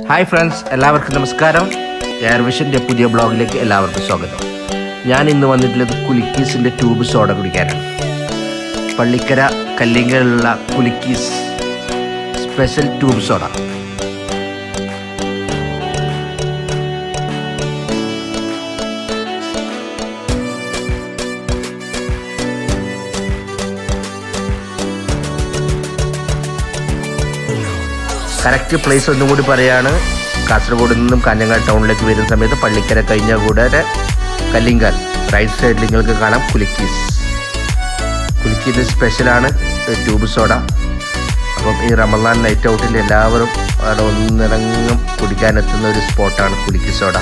hi friends എല്ലാവർക്കും നമസ്കാരം എയർവിഷൻ്റെ പുതിയ ബ്ലോഗിലേക്ക് എല്ലാവർക്കും സ്വാഗതം ഞാൻ ഇന്ന് വന്നിട്ടുള്ളത് കുലിക്കീസിൻ്റെ ട്യൂബ് സോഡ കുടിക്കാനാണ് പള്ളിക്കര കല്ലിങ്കലുള്ള Kulikkees special tube soda correct place ഒന്നും കൂടി പറയാണ് കാസർഗോഡ് നിന്നും കാഞ്ഞങ്ങാട് ടൗണിലേക്ക് വരുന്ന സമയത്ത് പള്ളിക്കര കഴിഞ്ഞ കൂടെ കല്ലിങ്കാൽ റൈറ്റ് സൈഡിൽ നിങ്ങൾക്ക് കാണാം കുലുക്കീസ് കുലുക്കീൻ്റെ സ്പെഷ്യലാണ് ട്യൂബ് സോഡ അപ്പം ഈ റമദാൻ നൈറ്റ് ഔട്ടിൽ എല്ലാവരും അവിടെ ഒന്നിറങ്ങും കുടിക്കാനെത്തുന്ന ഒരു സ്പോട്ടാണ് കുലുക്കി സോഡ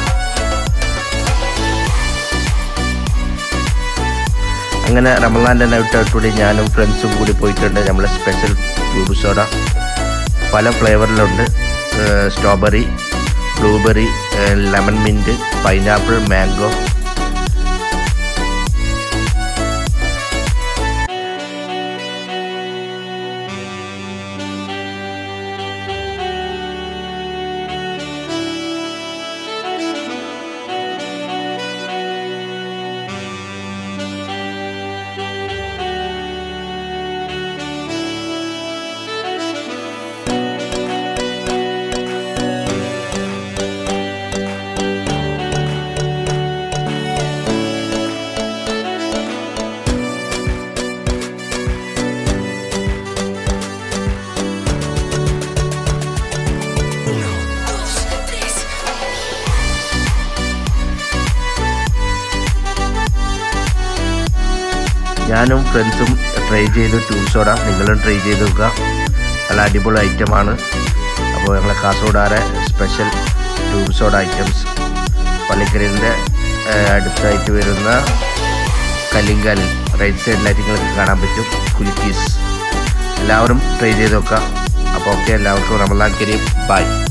അങ്ങനെ റമദാൻ്റെ നൈറ്റ് ഔട്ടിലൂടെ ഞാനും ഫ്രണ്ട്സും കൂടി പോയിട്ടുണ്ട് നമ്മളെ സ്പെഷ്യൽ ട്യൂബ് സോഡ പല ഫ്ലേവറിലുണ്ട് strawberry blueberry lemon mint pineapple mango ഞാനും ഫ്രണ്ട്സും ട്രൈ ചെയ്തു ട്യൂബ് സോഡ നിങ്ങളും ട്രൈ ചെയ്ത് നോക്കുക നല്ല അടിപൊളി ഐറ്റമാണ് അപ്പോൾ ഞങ്ങളെ കാസർഗോഡാരെ സ്പെഷ്യൽ ട്യൂബ് സോഡ ഐറ്റംസ് പള്ളിക്കരലിൻ്റെ അടുത്തായിട്ട് വരുന്ന കല്ലിങ്കാലിൽ റൈറ്റ് സൈഡിലായിട്ട് നിങ്ങൾക്ക് കാണാൻ പറ്റും കുലുക്കീസ് എല്ലാവരും ട്രൈ ചെയ്ത് നോക്കുക അപ്പോൾ ഓക്കെ എല്ലാവർക്കും റമലാൻ കരീം ബൈ